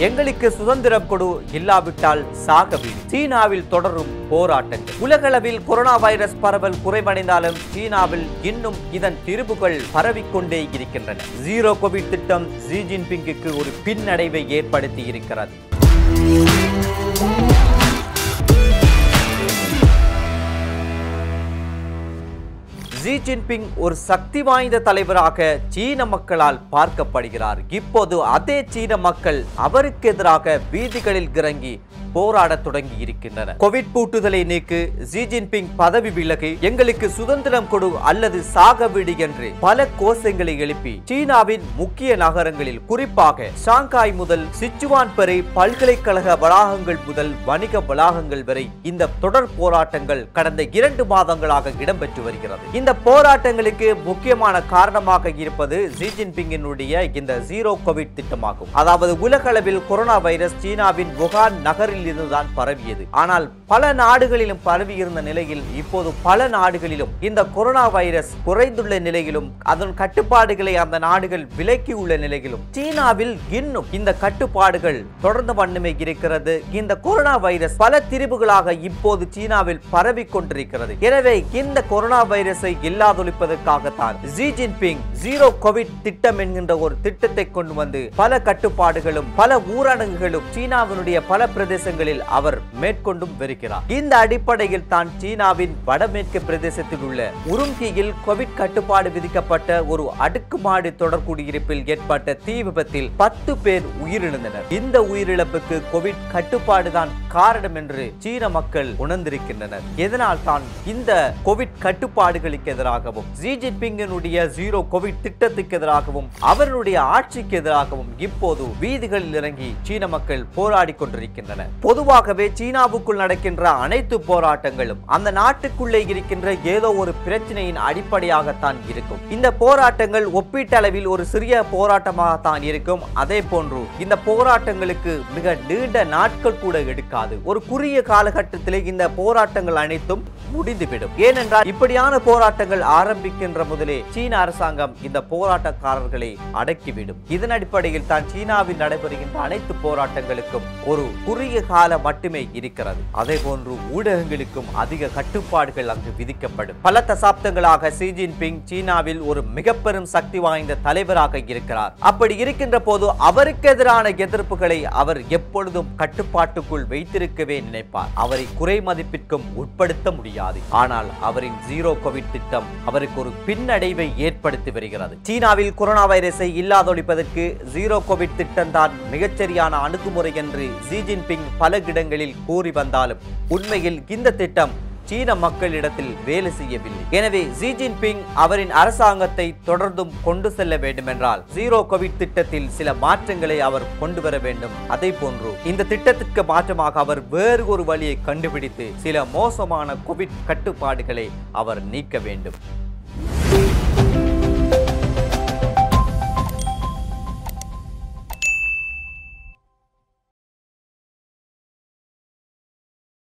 எங்களுக்கு சுதந்திரம் கொடு இல்லாவிட்டால் சாக வீடு சீனாவில் தொடரும் போராட்டங்கள் உலகளவில் கொரோனா வைரஸ் பரவல் குறைவடைந்தாலும் சீனாவில் இன்னும் இதன் திரிபுகள் பரவிக்கொண்டே இருக்கின்றன ஜீரோ கோவிட் திட்டம் ஜி ஜின்பிங்குக்கு ஒரு பின்னடைவை ஏற்படுத்தி இருக்கிறது ஜி ஜின்பிங் ஒரு சக்தி வாய்ந்த தலைவராக சீன மக்களால் பார்க்கப்படுகிறார் இப்போது அதே சீன மக்கள் அவருக்கு எதிராக வீதிகளில் இறங்கி போராடத் தொடங்கி இருக்கின்றனர் கோவிட் பூட்டுதலை நீக்கு ஜி ஜின்பிங் பதவி விலகி எங்களுக்கு சுதந்திரம் கொடு அல்லது சாக விடு என்று பல கோஷங்களை எழுப்பி சீனாவின் முக்கிய நகரங்களில் குறிப்பாக ஷாங்காய் முதல் சிச்சுவான் வரை பல்கலைக்கழக வளாகங்கள் முதல் வணிக வளாகங்கள் வரை இந்த தொடர் போராட்டங்கள் கடந்த இரண்டு மாதங்களாக இடம்பெற்று வருகிறது இந்த போராட்டங்களுக்கு முக்கியமான காரணமாக இருப்பது ஜி ஜின்பிங்கினுடைய இந்த ஜீரோ கோவிட் திட்டமாகும் அதாவது உலகளவில் கொரோனா வைரஸ் சீனாவின் வுகான் நகரில் இருந்துதான் பரவியது ஆனால் பல நாடுகளிலும் பரவி இருந்த நிலையில் இப்போது பல நாடுகளிலும் இந்த கொரோனா வைரஸ் குறைந்துள்ள நிலையிலும் அதன் கட்டுப்பாடுகளை அந்த நாடுகள் விலக்கியுள்ள நிலையிலும் சீனாவில் இன்னும் இந்த கட்டுப்பாடுகள் தொடர்ந்து வண்ணமே இருக்கிறது இந்த கொரோனா வைரஸ் பல திரிவுகளாக இப்போது சீனாவில் பரவி கொண்டிருக்கிறது எனவே இந்த கொரோனா வைரஸை இல்லாதொழிப்பதற்காகத்தான் ஜி ஜின்பிங் ஜீரோ கோவிட் திட்டம் என்கின்ற ஒரு திட்டத்தை கொண்டு வந்து பல கட்டுப்பாடுகளும் பல ஊரடங்குகளும் சீனாவினுடைய பல பிரதேசங்களில் அவர் மேற்கொண்டும் வருகிறார் இந்த அடிப்படையில் தான் சீனாவின் வடமேற்கு பிரதேசத்தில் உள்ள உருங்கியில் கோவிட் கட்டுப்பாடு விதிக்கப்பட்ட ஒரு அடுக்குமாடி தொடர் குடியிருப்பில் ஏற்பட்ட தீ விபத்தில் பத்து பேர் உயிரிழந்தனர் இந்த உயிரிழப்புக்கு கோவிட் கட்டுப்பாடு தான் காரணம் என்று சீன மக்கள் உணர்ந்திருக்கின்றனர் இதனால் தான் இந்த கோவிட் கட்டுப்பாடுகளுக்கு எதிராகவும் ஜி ஜின்பிங்கினுடைய ஜீரோ கோவிட் திட்டத்துக்கு எதிராகவும் அவருடைய ஆட்சிக்கு எதிராகவும் இப்போது வீதிகளில் இறங்கி சீன மக்கள் போராடி கொண்டிருக்கின்றனர் பொதுவாகவே சீனாவுக்குள் நடக்கின்ற அனைத்து போராட்டங்களும் அந்த நாட்டுக்குள்ளே இருக்கின்ற ஏதோ ஒரு பிரச்சனையின் அடிப்படையாகத்தான் இருக்கும் இந்த போராட்டங்கள் ஒப்பீட்டளவில் ஒரு சிறிய போராட்டமாகத்தான் இருக்கும் அதே போன்று இந்த போராட்டங்களுக்கு மிக நீண்ட நாட்கள் கூட எடுக்காது ஒரு குறுகிய காலகட்டத்திலே இந்த போராட்டங்கள் அனைத்தும் முடிந்துவிடும் ஏனென்றால் இப்படியான போராட்டங்கள் ஆரம்பிக்கின்ற முதலே சீன அரசாங்கம் இந்த போராட்டக்காரர்களை அடக்கிவிடும் இதன் அடிப்படையில் தான் சீனாவில் நடைபெறுகின்ற அனைத்து போராட்டங்களுக்கும் ஒரு குறுகிய காலம் மட்டுமே இருக்கிறது அதே போன்று ஊடகங்களுக்கும் அதிக கட்டுப்பாடுகள் அங்கு விதிக்கப்படும் பல தசாப்தங்களாக ஷி ஜின்பிங் சீனாவில் ஒரு மிக பெரும் சக்தி வாய்ந்த தலைவராக இருக்கிறார் அப்படி இருக்கின்ற போது அவருக்கு எதிரான எதிர்ப்புகளை அவர் எப்பொழுதும் கட்டுப்பாட்டுக்குள் வைத்திருக்கவே நினைப்பார் அவரை குறை மதிப்பிற்கும் உட்படுத்த முடியாது ஆனால் அவரின் ஜீரோ கோவிட் திட்டம் அவருக்கு ஒரு பின்னடைவை ஏற்படுத்தி வருகிறது சீனாவில் கொரோனா வைரஸை இல்லாதொழிப்பதற்கு ஜீரோ கோவிட் திட்டம் தான் மிகச்சரியான அணுகுமுறை என்று ஜி ஜின்பிங் பல இடங்களில் கூறி வந்தாலும் உண்மையில் இந்த திட்டம் சீன மக்களிடத்தில் வேலை செய்யவில்லை எனவே ஜி ஜின்பிங் அவரின் அரசாங்கத்தை தொடர்ந்தும் கொண்டு செல்ல வேண்டுமென்றால் ஜீரோ கோவிட் திட்டத்தில் சில மாற்றங்களை அவர் கொண்டு வர வேண்டும் அதே போன்று இந்த திட்டத்திற்கு மாற்றமாக அவர் வேறு ஒரு வழியை கண்டுபிடித்து சில மோசமான கோவிட் கட்டுப்பாடுகளை அவர் நீக்க வேண்டும்